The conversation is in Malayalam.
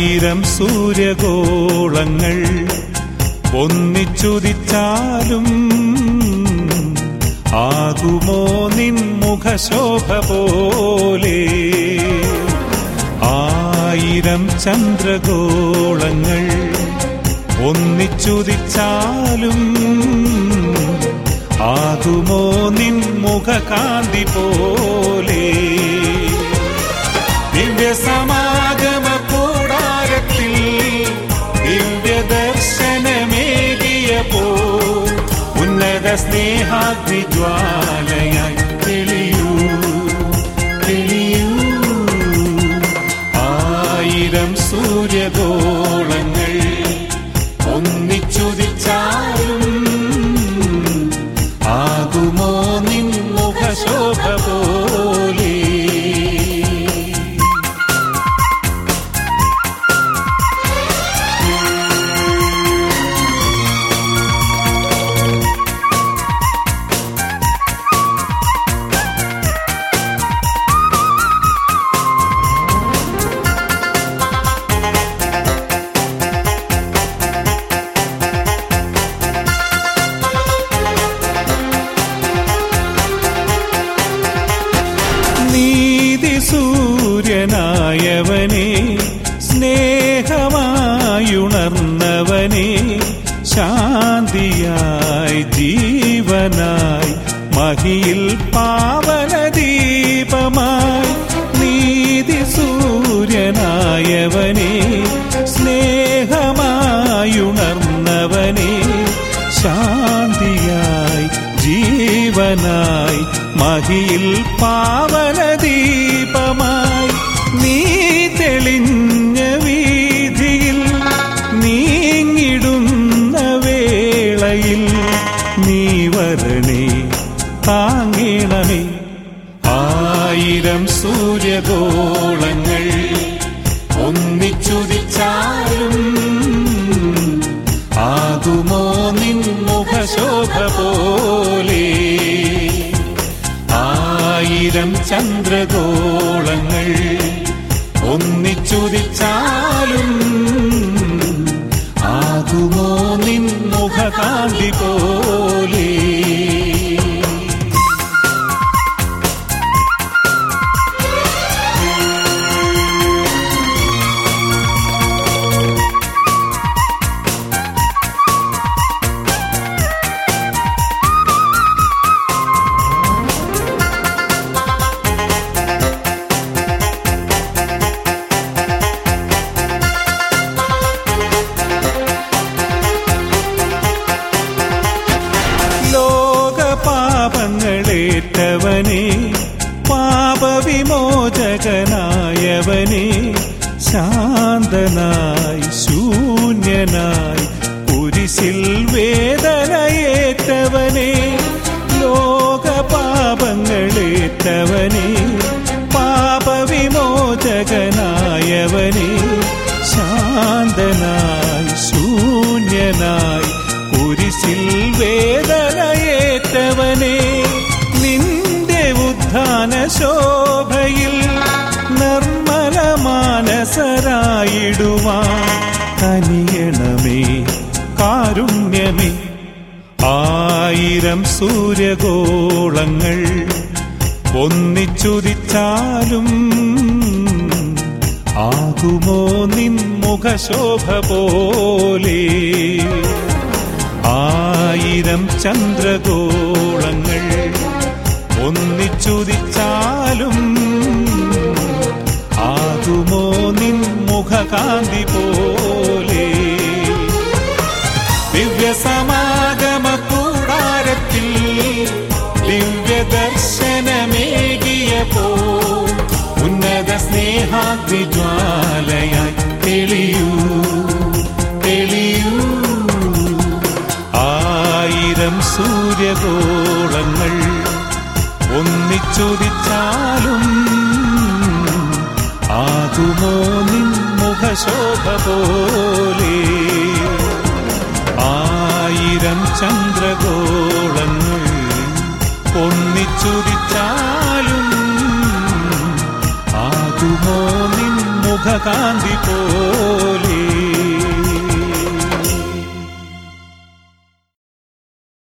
ആയിരം സൂര്യഗോളങ്ങൾ ഒന്നിച്ചുദിച്ചാലും ആകുമോ നിൻ മുഖശോഭ പോലെ ആയിരം ചന്ദ്രഗോളങ്ങൾ ഒന്നിച്ചുദിച്ചാലും ആകുമോ നിൻ മുഖകാന്തി പോലെ ദിവ്യസമാഗമ കൂടാരത്തിൽ ദിവ്യദർശനമേകിയ പോ ഉന്നത സ്നേഹാഗ്നിജ്വാലയായി തെളിയൂ തെളിയൂ ആയിരം സൂര്യഗോളങ്ങൾ ഒന്നിച്ചുദിച്ചാലും ആകുമോ നിൻ മുഖശോഭ പോലെ നീതി സൂര്യനായവനെ സ്നേഹമായുണർന്നവനെ ശാന്തിയായി ജീവനായി മഹിയിൽ പാവന ദീപമായി നീതി സൂര്യനായവനെ സ്നേഹമായുണർന്നവനെ ശാന്തിയായി ജീവനായി മഹിയിൽ പാവന ദീപമായി നീ തെളിഞ്ഞ വീതിയിൽ നീങ്ങിടുന്ന വേളയിൽ നീ വരണേ താങ്ങിണമേ ആയിരം സൂര്യഗോളങ്ങൾ ഒന്നിച്ചുദിച്ചാലും ആകുമോ നിൻ മുഖശോഭ പോലെ ആയിരം ചന്ദ്രഗോളങ്ങൾ ഒന്നിച്ചുദിച്ചാലും ആകുമോ നിൻ മുഖകാന്തി പോലെ ലോക പാപങ്ങളേറ്റവനെ പാപവിമോചകനായവനെ ശാന്തനായി ശൂന്യനായി കുരിശിൽ വേദനയേറ്റവനെ ലോക പാപങ്ങളേറ്റവനെ പാപവിമോചകനായവനെ ശാന്തനായി ശൂന്യനായി കുരിശിൽ വേദനയേറ്റവനെ നിന്റെ ഉദ്ധാന ശോഭയിൽ നിർമ്മല മാനസരായിടുവാൻ കനിയണമേ കാരുണ്യമേ ആയിരം സൂര്യഗോളങ്ങൾ ഒന്നിച്ചുദിച്ചാലും ആകുമോ നിൻ മുഖശോഭ പോലെ ആയിരം ചന്ദ്രഗോളങ്ങൾ ഒന്നിച്ചുദിച്ചാലും ആകുമോ നിൻ മുഖകാന്തി പോലെ ദിവ്യസമാഗമ കൂടാരത്തിൽ ദിവ്യദർശനമേകിയ പോ ഉന്നത സ്നേഹാഗ്നിജ്വാലയായി തെളിയൂ തെളിയൂ ആയിരം സൂര്യഗോളങ്ങൾ ഒന്നിച്ചുദിച്ചാലും ആകുമോ നിൻ മുഖശോഭ പോലെ ആയിരം ചന്ദ്രഗോളങ്ങൾ ഒന്നിച്ചുദിച്ചാലും ആകുമോ നിൻ മുഖ മുഖകാന്തി പോലെ